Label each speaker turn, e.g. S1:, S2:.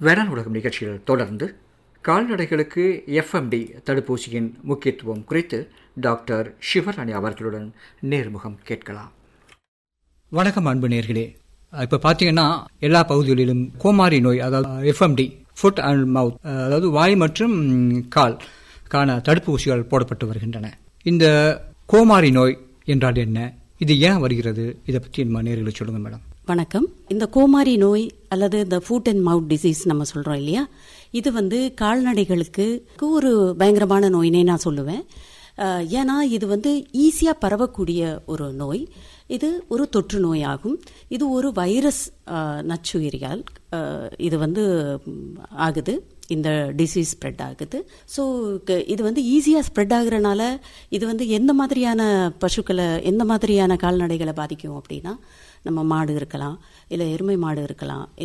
S1: வேளாண் உலகம் நிகழ்ச்சியில் தொடர்ந்து கால்நடைகளுக்கு எஃப்எம்டி தடுப்பூசியின் முக்கியத்துவம் குறித்து டாக்டர் சிவராணி அவர்களுடன் நேர்முகம் கேட்கலாம் வணக்கம் அன்பு நேர்களே இப்போ பார்த்தீங்கன்னா எல்லா பகுதிகளிலும் கோமாரி நோய் அதாவது எஃப்எம்டி ஃபுட் அண்ட் மவுத் அதாவது வாய் மற்றும் கால் கான தடுப்பூசிகள் போடப்பட்டு வருகின்றன இந்த கோமாரி நோய் என்றால் என்ன இது ஏன் வருகிறது இதை பற்றி நம்ம நேர்களை சொல்லுங்க மேடம்
S2: வணக்கம் இந்த கோமாரி நோய் அல்லது இந்த ஃபுட் அண்ட் மவுத் டிசீஸ் நம்ம சொல்றோம் இல்லையா இது வந்து கால்நடைகளுக்கு ஒரு பயங்கரமான நோயினே நான் சொல்லுவேன் அஹ், ஏன்னா இது வந்து ஈஸியாக பரவக்கூடிய ஒரு நோய் இது ஒரு தொற்று நோய் ஆகும் இது ஒரு வைரஸ் அஹ், நச்சுயிரியால் அஹ், இது வந்து ம், ஆகுது இந்த டிசீஸ் ஸ்ப்ரெட் ஆகுது ஸோ இது வந்து ஈஸியாக ஸ்ப்ரெட் ஆகுறனால இது வந்து எந்த மாதிரியான பசுக்களை எந்த மாதிரியான கால்நடைகளை பாதிக்கும் அப்படின்னா நம்ம மாடு இருக்கலாம் இல்லை எருமை மாடு இருக்கலாம்